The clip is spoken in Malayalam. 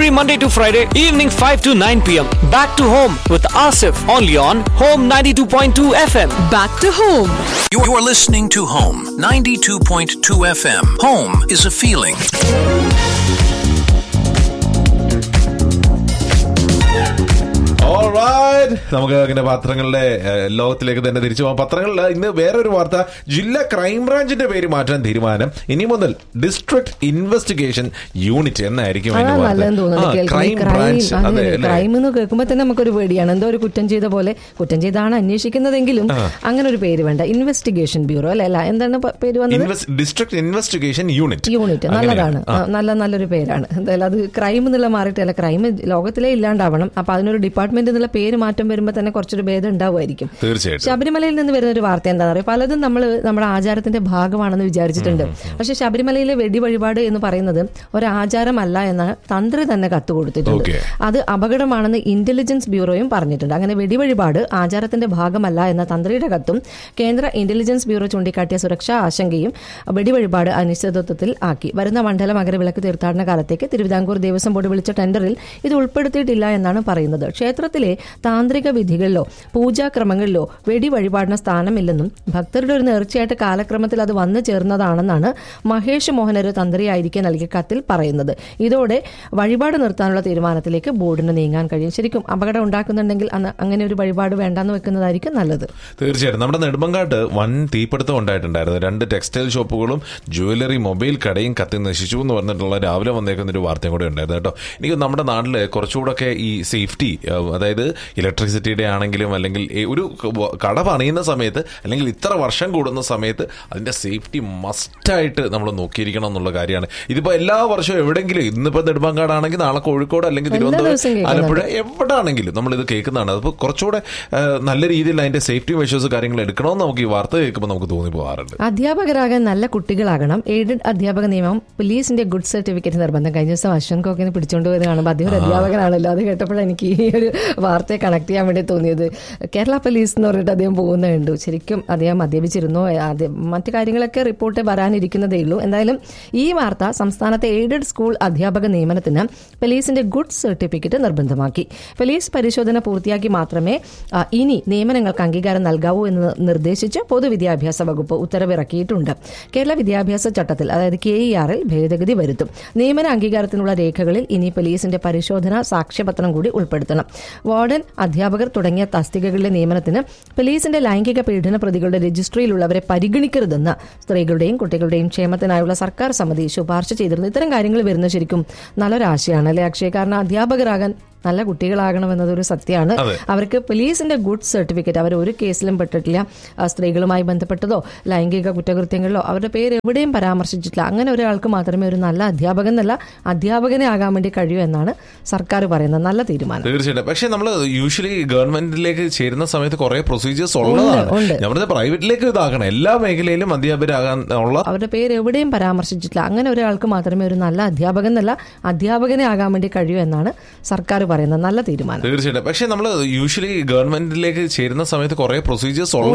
every Monday to Friday, evening 5 to 9 pm. Back to home with Asif, only on Home 92.2 FM. Back to home. You are listening to Home 92.2 FM. Home is a feeling. Alright. നമുക്ക് അങ്ങനെ പത്രങ്ങളുടെ ഏഹ്, ലോകത്തിലേക്ക് തന്നെ തിരിച്ചു പോകാം പത്രങ്ങളിൽ ഇന്ന് വേറൊരു വാർത്ത ജില്ലാ ക്രൈംബ്രാഞ്ചിന്റെ പേര് മാറ്റാൻ തീരുമാനം ഇനി മുതൽ ഡിസ്ട്രിക്ട് ഇൻവെസ്റ്റിഗേഷൻ യൂണിറ്റ് എന്നായിരിക്കും അതിന്റെ അതാ വാർത്ത. നല്ലതെന്ന് തോന്നുന്നു ആ, കേൾക്കുമ്പോൾ. ഈ ക്രൈം ക്രൈം ബ്രാഞ്ച് അതെ അതെ അല്ലേ ക്രൈം എന്ന് കേൾക്കുമ്പോൾ തന്നെ നമുക്കൊരു പേടിയാണ് എന്തോ ഒരു കുറ്റം ചെയ്ത പോലെ കുറ്റം ചെയ്താണ് അന്വേഷിക്കുന്നതെങ്കിലും അങ്ങനെ ഒരു പേര് വേണ്ട ഇൻവെസ്റ്റിഗേഷൻ ബ്യൂറോ അല്ലെ അല്ല എന്താണ് പ- പേര് വന്നത് ഡിസ്ട്രിക്ട് ഇൻവെസ്റ്റിഗേഷൻ യൂണിറ്റ് യൂണിറ്റ് നല്ലതാണ് ആ, നല്ല നല്ലൊരു പേരാണ് എന്തായാലും അത് ക്രൈം എന്നുള്ള മാറിയിട്ടല്ല ക്രൈം ലോകത്തിലെ ഇല്ലാണ്ടാവണം അപ്പൊ അതിനൊരു ഡിപ്പാർട്ട്മെന്റ് എന്നുള്ള പേര് മാറ്റം വരുമ്പോൾ തന്നെ കുറച്ചൊരു ഭേദം ഉണ്ടാവുമായിരിക്കും തീർച്ചയായിട്ടും ശബരിമലയിൽ നിന്ന് വരുന്ന ഒരു വാർത്ത എന്താണെന്ന് അറിയാം പലതും നമ്മൾ നമ്മുടെ ആചാരത്തിന്റെ ഭാഗമാണെന്ന് വിചാരിച്ചിട്ടുണ്ട് പക്ഷെ ശബരിമലയിലെ വെടി വഴിപാട് എന്ന് പറയുന്നത് ഒരു ആചാരമല്ല എന്ന് തന്ത്രി തന്നെ കത്ത് കൊടുത്തിട്ടുണ്ട് Okay. അത് അപകടമാണെന്ന് ഇന്റലിജൻസ് ബ്യൂറോയും പറഞ്ഞിട്ടുണ്ട് അങ്ങനെ വെടിവഴിപാട് ആചാരത്തിന്റെ ഭാഗമല്ല എന്ന തന്ത്രിയുടെ കത്തും കേന്ദ്ര ഇന്റലിജൻസ് ബ്യൂറോ ചൂണ്ടിക്കാട്ടിയ സുരക്ഷാ ആശങ്കയും വെടിവഴിപാട് അനിശ്ചിതത്വത്തിൽ ആക്കി വരുന്ന മണ്ഡല മകരവിളക്ക് തീർത്ഥാടന കാലത്തേക്ക് തിരുവിതാംകൂർ ദേവസ്വം ബോർഡ് വിളിച്ച ടെൻഡറിൽ ഇത് ഉൾപ്പെടുത്തിയിട്ടില്ല എന്നാണ് പറയുന്നത് ക്ഷേത്രത്തിലെ താന്ത്രിക വിധികളിലോ പൂജാക്രമങ്ങളിലോ വെടി വഴിപാടിന് സ്ഥാനമില്ലെന്നും ഭക്തരുടെ ഒരു നേർച്ചയായിട്ട് കാലക്രമത്തിൽ അത് വന്നു ചേർന്നതാണെന്നാണ് മഹേഷ് മോഹനര് തന്ത്രിയായിരിക്കെ നൽകിയ കത്തിൽ പറയുന്നത് ഇതോടെ വഴിപാട് നിർത്താനുള്ള തീരുമാനത്തിലേക്ക് ബോർഡിന് നീങ്ങാൻ കഴിയും ശരിക്കും അപകടം ഉണ്ടാക്കുന്നുണ്ടെങ്കിൽ അന്ന് അങ്ങനെ ഒരു വഴിപാട് വേണ്ടെന്ന് വെക്കുന്നതായിരിക്കും നല്ലത് തീർച്ചയായിട്ടും നമ്മുടെ നെടുമ്പങ്കാട്ട് വൻ തീപിടുത്തം ഉണ്ടായിട്ടുണ്ടായിരുന്നു രണ്ട് ടെക്സ്റ്റൈൽ ഷോപ്പുകളും ജുവലറി മൊബൈൽ കടയും കത്തി നശിച്ചു എന്ന് പറഞ്ഞിട്ടുള്ള രാവിലെ വന്നേക്കുന്ന ഒരു വാർത്തയും കൂടെ ഉണ്ടായിരുന്നു കേട്ടോ എനിക്ക് നമ്മുടെ നാട്ടിൽ കുറച്ചുകൂടെ ഈ സേഫ്റ്റി അതായത് ഇലക്ട്രിസിറ്റിയുടെ ആണെങ്കിലും അല്ലെങ്കിൽ ഈ ഒരു കട പണിയുന്ന സമയത്ത് അല്ലെങ്കിൽ ഇത്ര വർഷം കൂടുന്ന സമയത്ത് അതിന്റെ സേഫ്റ്റി മസ്റ്റായിട്ട് നമ്മൾ നോക്കിയിരിക്കണം എന്നുള്ള കാര്യമാണ് ഇതിപ്പോ എല്ലാ വർഷവും എവിടെയെങ്കിലും ഇന്നിപ്പോ നെടുമ്പങ്കാടാണെങ്കിൽ നാളെ കോഴിക്കോട് അല്ലെങ്കിൽ എല്ലാ തിരുവനന്തപുരം ദിവസവും കേൾക്കുന്നുണ്ട്. ആലപ്പുഴ എവിടെ ആണെങ്കിലും നമ്മൾ ഇത് കേൾക്കുന്നതാണ് അപ്പോൾ കുറച്ചുകൂടെ ആ, നല്ല രീതിയിൽ അതിന്റെ സേഫ്റ്റി മെഷേഴ്സ് കാര്യങ്ങൾ എടുക്കണമെന്ന് നമുക്ക് ഈ വാർത്ത കേൾക്കുമ്പോൾ നമുക്ക് തോന്നി പോകാറുണ്ട് അധ്യാപകരാകാൻ നല്ല കുട്ടികളാകണം എയ്ഡഡ് അധ്യാപക നിയമം പോലീസിന്റെ ഗുഡ് സർട്ടിഫിക്കറ്റ് നിർബന്ധം കഴിഞ്ഞ ദിവസം അശ്വൻ കോക്കിനെ പിടിച്ചുകൊണ്ട് പോയത് കാണുമ്പോൾ അദ്ദേഹം ഒരു അധ്യാപകനാണല്ലോ അത് കേട്ടപ്പോഴാണ് എനിക്ക് ഈ ഒരു വാർത്തയെ കണക്ട് ചെയ്യാൻ വേണ്ടി തോന്നിയത് കേരള പോലീസ് എന്ന് പറഞ്ഞിട്ട് അദ്ദേഹം പോകുന്ന കണ്ടു ശരിക്കും അദ്ദേഹം മദ്യപിച്ചിരുന്നോ ആദ്യം മറ്റു കാര്യങ്ങളൊക്കെ റിപ്പോർട്ട് വരാനിരിക്കുന്നതേ ഉള്ളൂ എന്തായാലും ഈ വാർത്ത സംസ്ഥാനത്തെ എയ്ഡഡ് സ്കൂൾ അധ്യാപക നിയമനത്തിന് പോലീസിന്റെ ഗുഡ് സർട്ടിഫിക്കറ്റ് നിർബന്ധമാക്കി പോലീസ് പരിശോധന പൂർത്തിയാക്കി മാത്രമേ ആ, ഇനി നിയമനങ്ങൾക്ക് അംഗീകാരം നൽകാവൂ എന്ന് നിർദ്ദേശിച്ച് പൊതുവിദ്യാഭ്യാസ വകുപ്പ് ഉത്തരവിറക്കിയിട്ടുണ്ട് കേരള വിദ്യാഭ്യാസ ചട്ടത്തിൽ അതായത് കെ ഇ ആറിൽ ഭേദഗതി വരുത്തും നിയമന അംഗീകാരത്തിനുള്ള രേഖകളിൽ ഇനി പോലീസിന്റെ പരിശോധന സാക്ഷ്യപത്രം കൂടി ഉൾപ്പെടുത്തണം വാർഡൻ അധ്യാപകർ തുടങ്ങിയ തസ്തികകളിലെ നിയമനത്തിന് പോലീസിന്റെ ലൈംഗിക പീഡന പ്രതികളുടെ രജിസ്ട്രിയിലുള്ളവരെ പരിഗണിക്കരുതെന്ന് സ്ത്രീകളുടെയും കുട്ടികളുടെയും ക്ഷേമത്തിനായുള്ള സർക്കാർ സമിതി ശുപാർശ ചെയ്തിരുന്നു ഇത്തരം കാര്യങ്ങൾ വരുന്നത് ശരിക്കും നല്ലൊരാശയാണ് അല്ലെ അക്ഷയ് കാരണം അധ്യാപകരാകാൻ നല്ല കുട്ടികളാകണമെന്നതൊരു സത്യമാണ് അതെ. അവർക്ക് പോലീസിന്റെ ഗുഡ് സർട്ടിഫിക്കറ്റ് അവർ ഒരു കേസിലും പെട്ടിട്ടില്ല ആ, സ്ത്രീകളുമായി ബന്ധപ്പെട്ടതോ ലൈംഗിക കുറ്റകൃത്യങ്ങളിലോ അവരുടെ പേര് എവിടെയും പരാമർശിച്ചിട്ടില്ല അങ്ങനെ ഒരാൾക്ക് മാത്രമേ ഒരു നല്ല അധ്യാപകൻ എന്നല്ല അധ്യാപകനെ ആകാൻ വേണ്ടി കഴിയൂ എന്നാണ് സർക്കാർ പറയുന്നത് നല്ല തീരുമാനം തീർച്ചയായിട്ടും പക്ഷെ നമ്മൾ യൂഷ്വലി ഗവൺമെന്റിലേക്ക് ചേരുന്ന സമയത്ത് കുറെ പ്രൊസീജിയേഴ്സ് ഉള്ളതാണ് ഉണ്ട്. നമ്മുടെ പ്രൈവറ്റിലേക്ക് ഇതാക്കണം എല്ലാ മേഖലയിലും അധ്യാപകരാകാൻ ഉള്ള അവരുടെ പേര് എവിടെയും പരാമർശിച്ചിട്ടില്ല അങ്ങനെ ഒരാൾക്ക് മാത്രമേ ഒരു നല്ല അധ്യാപകൻ എന്നല്ല അധ്യാപകനെ ആകാൻ വേണ്ടി കഴിയൂ എന്നാണ് സർക്കാർ പറയുന്നത് നല്ല തീരുമാനം തീർച്ചയായിട്ടും പക്ഷെ നമ്മൾ യൂഷ്വലി ഗവൺമെന്റിലേക്ക് ചേരുന്ന സമയത്ത് കുറെ പ്രൊസീജിയേഴ്സ് ഉള്ള